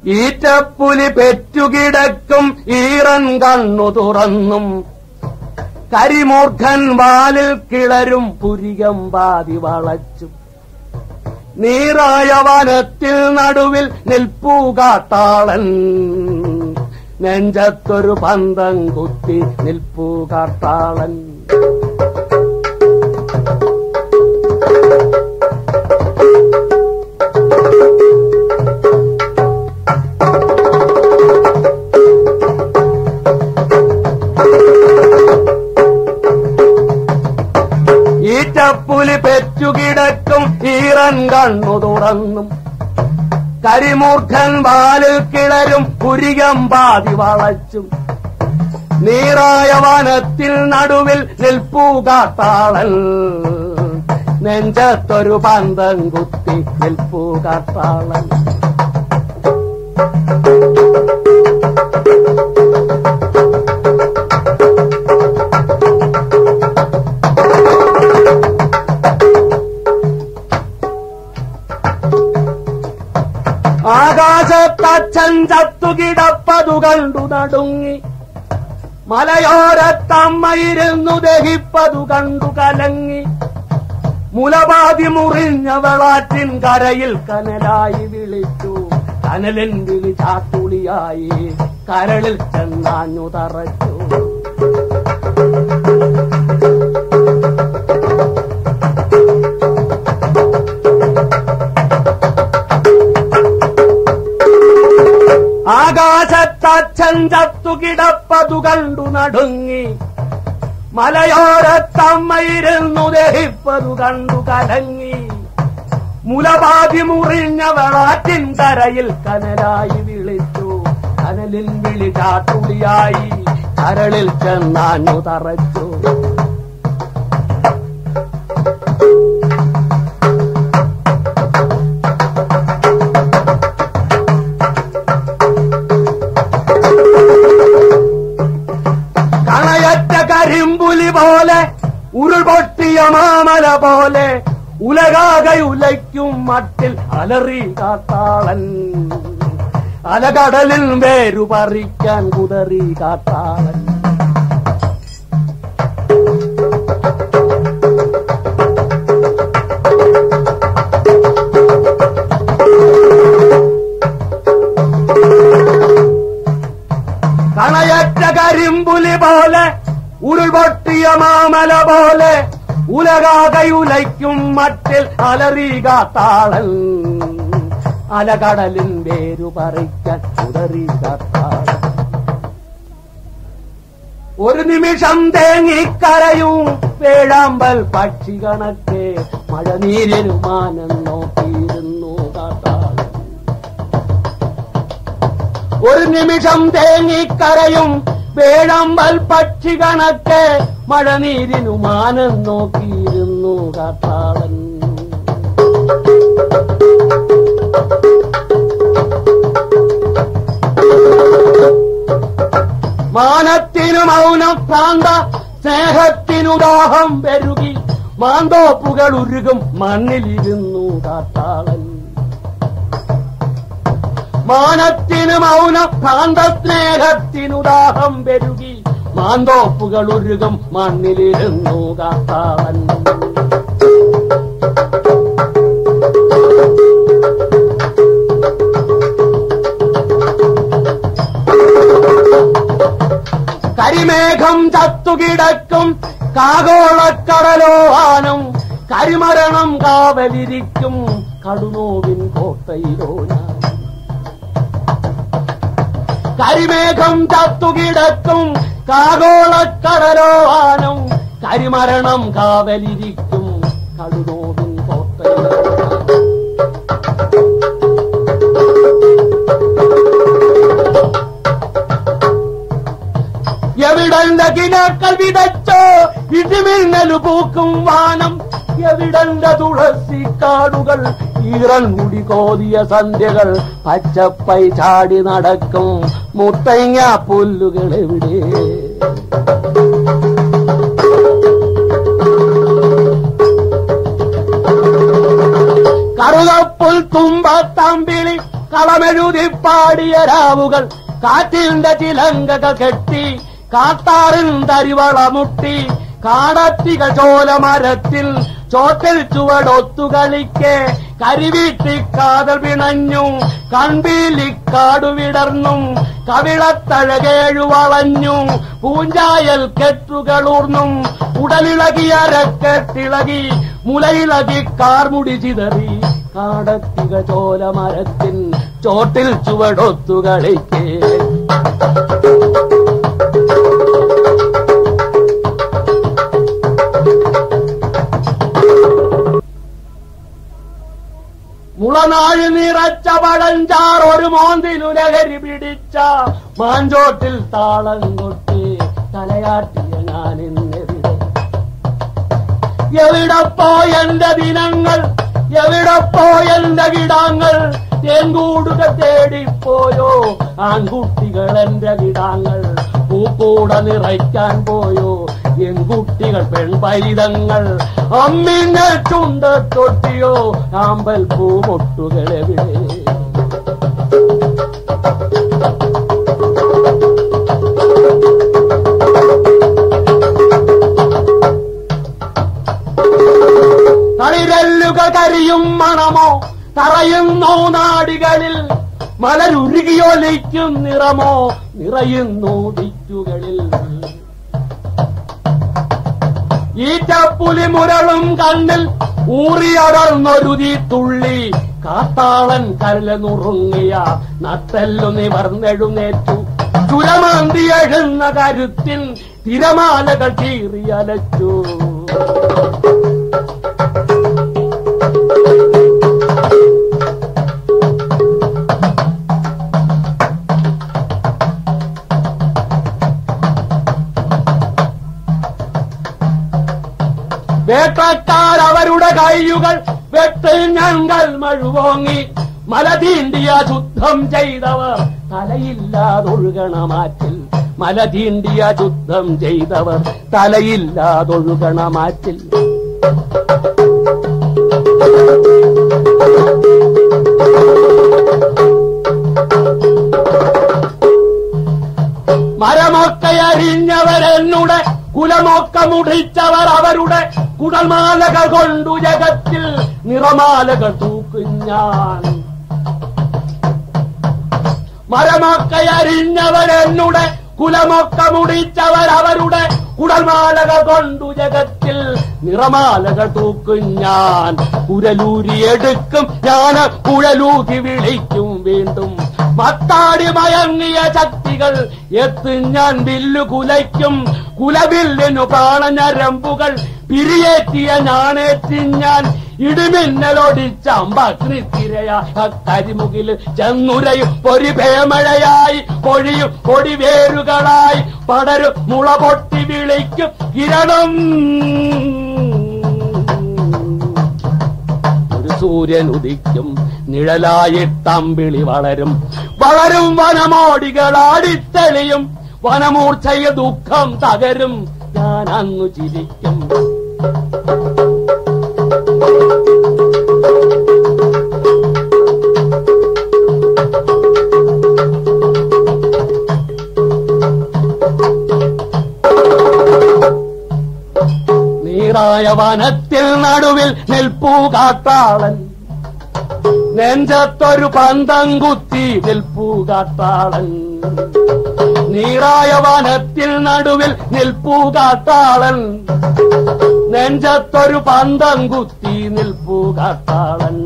ഈറ്റപ്പുലി പെറ്റുകിടക്കും ഈറൻ കണ്ണു തുറന്നും കരിമൂർഖൻ വാലിൽ കിളരും പുരികം പാതി വളച്ചും നീറായ വനത്തിൽ നടുവിൽ നിൽപ്പൂ കാട്ടാളൻ നെഞ്ചത്തൊരു പന്തം കുത്തി നിൽപ്പൂ കാട്ടാളൻ ഈറ്റപ്പുലി പെറ്റുകിടക്കും ഈറൻ കണ്ണു തുറന്നും കരിമൂർഖൻ വാലിൽ കിളരും പുരികം പാതി വളച്ചും നീറായ വനത്തിൽ നടുവിൽ നിൽപ്പൂ കാട്ടാളൻ നെഞ്ചത്തൊരു പന്തം കുത്തി നിൽപ്പൂ കാട്ടാളൻ ആകാശത്തച്ഛൻ ചത്തുകിടപ്പതു കണ്ടു നടുങ്ങി മലയോരത്തമ്മയിരുന്നു ദഹിപ്പതു കണ്ടു കലങ്ങി മുലപാതി മുറിഞ്ഞ വെളാറ്റിൻ കരയിൽ കനലായി വിളിച്ചു കനലിൻ വിളി ചാത്തുളിയായി കരളിൽ ചെന്നാഞ്ഞു തറച്ചു ആകാശത്തച്ഛൻ ചത്തുകിടപ്പതു കണ്ടു നടുങ്ങി മലയോരത്തമ്മയിരുന്നു ദഹിപ്പതു കണ്ടു കലങ്ങി മുലപാതി മുറിഞ്ഞ വെളാറ്റിൻ കരയിൽ കനലായി വിളിച്ചു കനലിൽ വിളി ചാട്ടുളിയായി കരളിൽ ചെന്നാഞ്ഞു തറച്ചു കണയറ്റ കരിമ്പുലി പോലെ ഉരുൾപൊട്ടിയ മാമല പോലെ ഉലകാകെ ഉലയ്ക്കും മട്ടിൽ അലറി കാട്ടാളൻ അലകടലിൽ വേരു പറിക്കാൻ കുതറി കാട്ടാളൻ കണയറ്റ കരിമ്പുലി പോലെ ഉരുൾപൊട്ടിയ മാമല പോലെ ഉലകാകയുലയ്ക്കും മട്ടിൽ അലറി കാത്താളൻ അലകടലിൻ വേരു പറിക്കാൻ ഉടറി കാത്താളൻ ഒരു നിമിഷം തേങ്ങിക്കരയും വേഴാമ്പൽ പക്ഷി കണക്കെ മഴനീരിനു മാനം നോക്കിയിരുന്നു കാത്താളൻ ഒരു നിമിഷം തേങ്ങിക്കരയും വേഴമ്പൽ പക്ഷി കണക്കെ മഴനീരിനു മാനം നോക്കിയിരുന്നു കാട്ടാളൻ മാനത്തിനു മൗനം പ്രാന്ത സ്നേഹത്തിനു ദാഹം പെരുകി മാന്തോപ്പുകൾ ഉരുകും മണ്ണിലിരുന്നു കാട്ടാളൻ മാനത്തിനു മൗന ഭ്രാന്ത സ്നേഹത്തിനു ദാഹം പെരുകി മാന്തോപ്പുകൾ ഉരുകും മണ്ണിലിരുന്നു കാത്താളൻ കരിമേഘം ചത്തുകിടക്കും കാകോളക്കടലോഹാനം കരിമരണം കാവലിരിക്കും കടുനോവിൻ കോട്ടയിലോ ഞാൻ കരിമേഘം ചത്തുകിടക്കും കാകോളക്കടലോഹാനം കരിമരണം കാവലിരിക്കും കടുനോവിൻ കോട്ടയിലോ ഞാൻ എവിടന്റെ കിനാക്കൾ വിതച്ചോ ഇടിമിന്നലു പൂക്കും വാനം എവിടന്റെ തുളസി കാടുകൾ ഈറൻ മുടി കോതിയ സന്ധ്യകൾ പച്ചപ്പൈ ചാടി നടക്കും മുത്തങ്ങ പുല്ലുകൾ എവിടെ കറുകപ്പുൽ തുമ്പത്തമ്പിളി കളമെഴുതി പാടിയ രാവുകൾ കാറ്റിന്റെ ചിലങ്കകൾ കെട്ടി കാട്ടാറിൻ തരിവള മുട്ടി കാടത്തിക ചോലമരത്തിൽ ചോട്ടിൽ ചുവടൊത്തു കളിക്കെ കരിവീട്ടിക്കാതൽ പിണഞ്ഞു കൺപീലിക്കാടു വിടർന്നും കവിളത്തഴകേഴു വളഞ്ഞു പൂഞ്ചായൽ കെട്ടുകളൂർന്നും ഉടലിളകിയ രക്കെട്ടിളകി മുലയിളകി കാർമുടി ചിതറി കാടത്തിക ചോലമരത്തിൻ ചോട്ടിൽ ചുവടൊത്തു കളിക്കേ മുളനാഴ് നിറച്ച പഴഞ്ചാർ ഒരു മോന്തിനു ലഹരി പിടിച്ച മാഞ്ചോട്ടിൽ താളം കൊട്ടി തലയാട്ടിയ ഞാനിന്നെവിടെ എവിടെ പോയെന്റെ ദിനങ്ങൾ എവിടെ പോയെന്റെ കിടാങ്ങൾ തേൻകൂടുക തേടിപ്പോയോ ആൺകുട്ടികൾ എന്റെ കിടാങ്ങൾ പൂക്കൂട നിറയ്ക്കാൻ പോയോ എൻകുട്ടികൾ പെൺപൈതങ്ങൾ അമ്മിങ്ങൾ ചുണ്ട തൊട്ടിയോ ആമ്പൽ പൂമൊട്ടുകളെവിടെ തളിരല്ലുകൾ കരിയും മണമോ തറയുന്നു നാടികളിൽ മലരുരുകിയൊലിക്കും നിറമോ നിറയുന്നു ദിക്കുകളിൽ ഈറ്റപ്പുലി മുരളും കണ്ണിൽ ഊറിയടർന്നൊരുതി തുള്ളി കാത്താളൻ കരല നുറുങ്ങിയ നട്ടെല്ലു നിവർന്നെഴുന്നേറ്റു ചുരമാന്തി എഴുന്ന കരുത്തിൻ തിരമാലകൾ ചീറിയലച്ചു വേട്ടക്കാർ അവരുടെ കൈയുകൾ വെട്ടിൽ ഞങ്ങൾ മഴുവോങ്ങി മല തീണ്ടിയ ശുദ്ധം ചെയ്തവർ തലയില്ലാതൊഴുകണമാറ്റിൽ മല തീണ്ടിയ ശുദ്ധം ചെയ്തവർ തലയില്ലാതൊഴുകണമാറ്റിൽ മരമൊക്കെ അരിഞ്ഞവരെന്നുടെ കുലമൊക്കെ മുടിച്ചവർ അവരുടെ കുടൽമാലകൾ കൊണ്ടു ജഗത്തിൽ നിറമാലകൾ തൂക്കും ഞാൻ മരമൊക്കെ അരിഞ്ഞവരെന്നുടെ കുലമൊക്കെ മുടിച്ചവർ അവരുടെ കുടൽമാലകൾ കൊണ്ടു ജഗത്തിൽ നിറമാലകൾ തൂക്കും ഞാൻ കുരലൂരിയെടുക്കും ഞാൻ കുഴലൂതി വിളിക്കും വീണ്ടും മത്താടി മയങ്ങിയ ശക്തികൾ എത്തും ഞാൻ വില്ലു കുലയ്ക്കും കുലവില്ലിനു പ്രാണഞരമ്പുകൾ പിരിയേറ്റിയ ഞാനേറ്റി ഞാൻ ഇടിമിന്നലൊടിച്ച അമ്പഗ്നിത്തിരയ കരിമുകിൽ ചെന്നുരയും പൊരി ഭേമഴയായി പൊഴിയും പൊടിവേരുകളായി പടരും മുള പൊട്ടി വിളിക്കും കിരണം ഒരു സൂര്യൻ ഉദിക്കും നിഴലായിട്ടമ്പിളി വളരും വളരും വനമോടികളാടിത്തെളിയും വനമൂർച്ചയ ദുഃഖം തകരും ഞാൻ അന്നു ചിരിക്കും നീറായ വനത്തിൽ നടുവിൽ നിൽപ്പൂ കാട്ടാളൻ നെഞ്ചത്തൊരു പന്തം കുത്തി നിൽപ്പൂ കാട്ടാളൻ നീറായ വനത്തിൽ നടുവിൽ നിൽപ്പൂ കാട്ടാളൻ നെഞ്ചത്തൊരു പന്തം കുത്തി നിൽപ്പൂ കാട്ടാളൻ